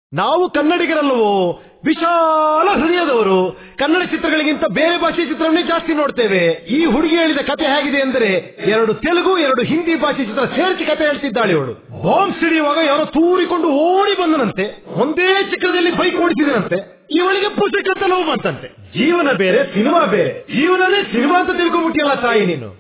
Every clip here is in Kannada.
ನಾವು ಕನ್ನಡಿಗರಲ್ಲವೋ ವಿಶಾಲ ಹೃದಯದವರು ಕನ್ನಡ ಚಿತ್ರಗಳಿಗಿಂತ ಬೇರೆ ಭಾಷೆ ಚಿತ್ರವನ್ನೇ ಜಾಸ್ತಿ ನೋಡ್ತೇವೆ ಈ ಹುಡುಗಿ ಹೇಳಿದ ಕತೆ ಹೇಗಿದೆ ಅಂದರೆ ಎರಡು ತೆಲುಗು ಎರಡು ಹಿಂದಿ ಭಾಷೆ ಚಿತ್ರ ಸೇರಿಸಿ ಕತೆ ಹೇಳ್ತಿದ್ದಾಳೆ ಇವಳು ಬಾಂಬ್ ಸಿಡಿಯುವಾಗ ಯಾರೋ ತೂರಿಕೊಂಡು ಓಡಿ ಬಂದನಂತೆ ಒಂದೇ ಚಿತ್ರದಲ್ಲಿ ಬೈಕ್ ಓಡಿಸಿದನಂತೆ ಇವಳಿಗೆ ಪುಸ್ತಕಂತ ನೋವು ಬಂತಂತೆ ಜೀವನ ಬೇರೆ ಸಿನಿಮಾ ಬೇರೆ ಜೀವನನೇ ಸಿನಿಮಾ ಅಂತ ತಿಳ್ಕೊಂಡ್ಬಿಟ್ಟಿಯಲ್ಲ ತಾಯಿ ನೀನು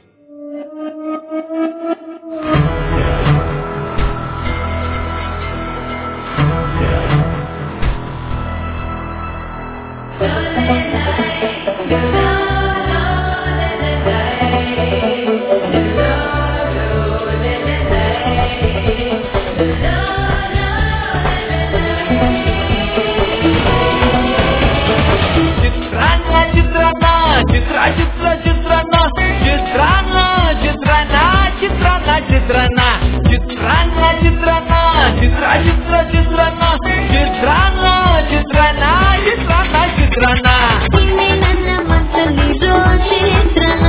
ಚಿತ್ರಾನ್ನ ಚಿತ್ರಾನ್ನ ಚಿತ್ರ ಚಿತ್ರ ಚಿತ್ರಾನ್ನ ಚಿತ್ರಾನ್ನ ಚಿತ್ರಾನ್ನ ಚಿತ್ರಾನ್ನ ಚಿತ್ರಾನ್ನ ಚಿತ್ರಾನ್ನ ಚಿತ್ರಾನ್ನ ಚಿತ್ರ ಚಿತ್ರ ಚಿತ್ರಾನ್ನ ಚಿತ್ರಾನ್ನ ಚಿತ್ರಾನ್ನ ಚಿತ್ರಾನ್ನ ಚಿತ್ರಾನ್ನ ನೀನೆ ನನ್ನ ಮನಸ್ಸಲ್ಲಿರೋ ಚಿತ್ರಣ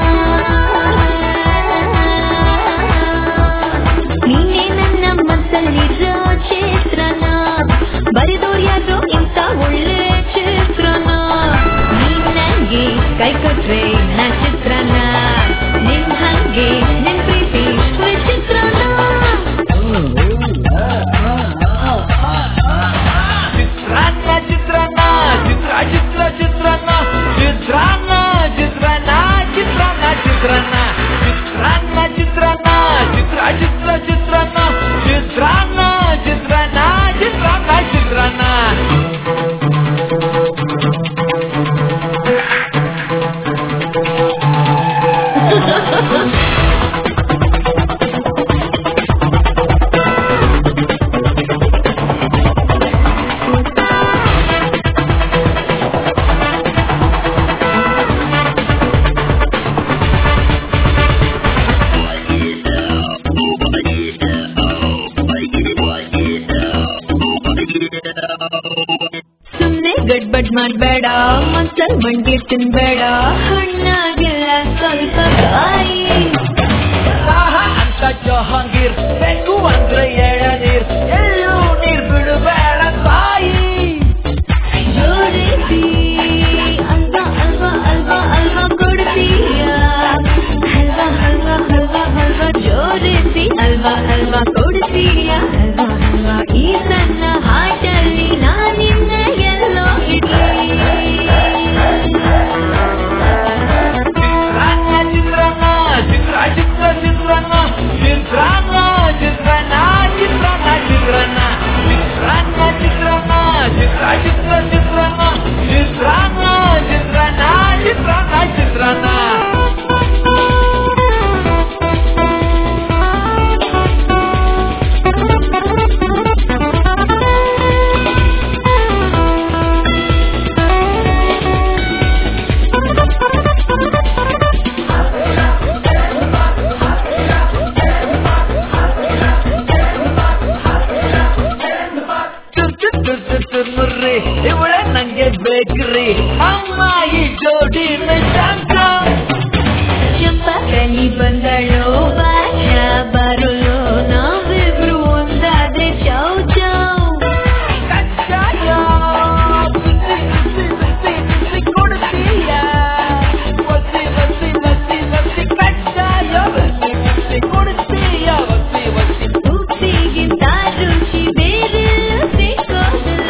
ನೀನೆ ನನ್ನ ಮನಸ್ಸಲ್ಲಿರೋ ಚಿತ್ರಣ ಬರೆದೋರ್ ಯಾರೋ ಇಂಥ ಒಳ್ಳೆ ಚಿತ್ರಣ ನೀನ್ ನಂಗೆ ಕೈ ಕೊಟ್ರೆ ನಾ ಚಿತ್ರಣ ನಿನ್ ಹಂಗೆ ನಿನ್ ಪ್ರೀತಿ ವಿಚಿತ್ರಣ ಚಿತ್ರಾನ್ನ ಚಿತ್ರಾನ್ನ ಚಿತ್ರ ಚಿತ್ರ ಚಿತ್ರಾನ್ನ ಚಿತ್ರಾನ್ನ ಚಿತ್ರಾನ್ನ ಚಿತ್ರಾನ್ನ ಚಿತ್ರಾನ್ನ ಚಿತ್ರಾನ್ನ ಚಿತ್ರಾನ್ನ ಚಿತ್ರ ಚಿತ್ರ ಚಿತ್ರಾನ್ನ ಚಿತ್ರಾನ್ನ ಚಿತ್ರಾನ್ನ ಚಿತ್ರಾನ್ನ ಚಿತ್ರಾನ್ನ ಸುಮ್ನೆ ಗಡ್ಬಡ್ ಮಾಡ್ಬೇಡ ಮನ್ಸಲ್ ಮಂಡಿ ತಿನ್ಬೇಡ ಹಣ್ಣಾಗಿಲ್ಲ ಸ್ವಲ್ಪ ಕಾಯಿ ದಾಹ ಅಂತ ಜಹಾಂಗೀರ್ ಬೇಕು ಅಂದ್ರೆ ಎಳನೀರ್ ಎಲ್ಲೂ ನೀರ್ ಬಿಡಬೇಡ ತಾಯಿ ಜೋಡಿಸಿ ಅಲ್ವಾ ಅಲ್ವಾ ಅಲ್ವಾ ಅಲ್ವಾ ಕೊಡ್ತೀಯ ಹಲ್ವಾ ಹಲ್ವಾ ಹಲ್ವಾ ಹಲ್ವಾ ಜೋಡಿಸಿ ಅಲ್ವಾ ಅಲ್ವಾ ಕೊಡ್ತೀಯ ಹಲ್ವಾ ಹಲ್ವಾ ಈ ಸಣ್ಣ ಹಾಟಲ್ಲಿ ನಾನಿನ್ನ ಎಲ್ಲೋ ಇಡ್ಲಿ ಚಿತ್ರಾನ್ನ ಚಿತ್ರಾನ್ನ ಚಿತ್ರ ಚಿತ್ರ ಚಿತ್ರಾನ್ನ ಚಿತ್ರಾನ್ನ ಚಿತ್ರಾನ್ನ ಚಿತ್ರಾನ್ನ ಚಿತ್ರಾನ್ನ ಚಿತ್ರ ಚಿತ್ರ ಚಿತ್ರಾನ್ನ ಚಿತ್ರಾನ್ನ ಚಿತ್ರಾನ್ನ ಚಿತ್ರಾನ್ನ ಚಿತ್ರಾನ್ನ ಚುರ್ ಚುರ್ ಚುರ್ ಚುರ್ ಚುರ್ ಮುರ್ರಿ ಇವಳೆ ನಂಗೆ ಬೇಕ್ರಿ ಅಮ್ಮ ಈ ಜೋಡಿ ಶಾಂತ ಚಂಪಕಲಿ ಬಂದಳು ಬಾಷ ಬರಲು ನಾವಿಬ್ರು ಒಂದಾದ್ರೆ ಚೌ ಚೌ ಕಚ್ಚಾಯ ಬಿಸಿ ಬಿಸಿ ಬಿಸಿ ಬಿಸಿ ಕೊಡ್ತೀಯ ಒಸಿ ಒಸಿ ಒಸಿ ಒಸಿ ಕಚ್ಚಾಯ ಬಿಸಿ ಬಿಸಿ ಕೊಡ್ತೀಯ ಒಸಿ ಒಸಿ ಉಪ್ಪಿಗಿಂತ ರುಚಿ ಬೇರೆ ಸಿಕ್ಕೋದಿಲ್ಲ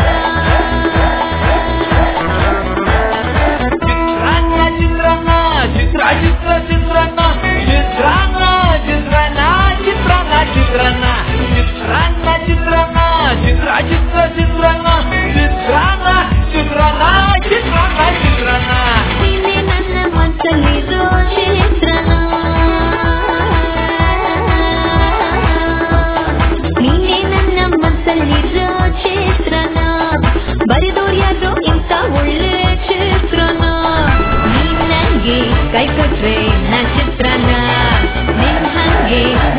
ಚಿತ್ರಾನ್ನ ಚಿತ್ರಾನ್ನ ಚಿತ್ರ ಚಿತ್ರ ಚಿತ್ರಾನ್ನ ಚಿತ್ರಾನ್ನ ಚಿತ್ರಾನ್ನ ಚಿತ್ರಾನ್ನ ಚಿತ್ರಾನ್ನ ಚಿತ್ರ ಚಿತ್ರ ಚಿತ್ರಾನ್ನ ಚಿತ್ರಾನ್ನ ಚಿತ್ರಾನ್ನ ಚಿತ್ರಾನ್ನ ಚಿತ್ರಾನ್ನ ನೀನೆ ನನ್ನ ಮನಸ್ಸಲ್ಲಿರೋ ಚಿತ್ರಣ ನೀನೆ ನನ್ನ ಮನಸ್ಸಲ್ಲಿರೋ ಚಿತ್ರಣ ಬರೆದೋರ್ ಯಾರೋ ಇಂಥ ಒಳ್ಳೆ ಚಿತ್ರಣ ನೀನ್ ನಂಗೆ ಕೈ ಕೊಟ್ರೆ ನಾ ಚಿತ್ರಣ ನಿನ್ ಹಂಗೆ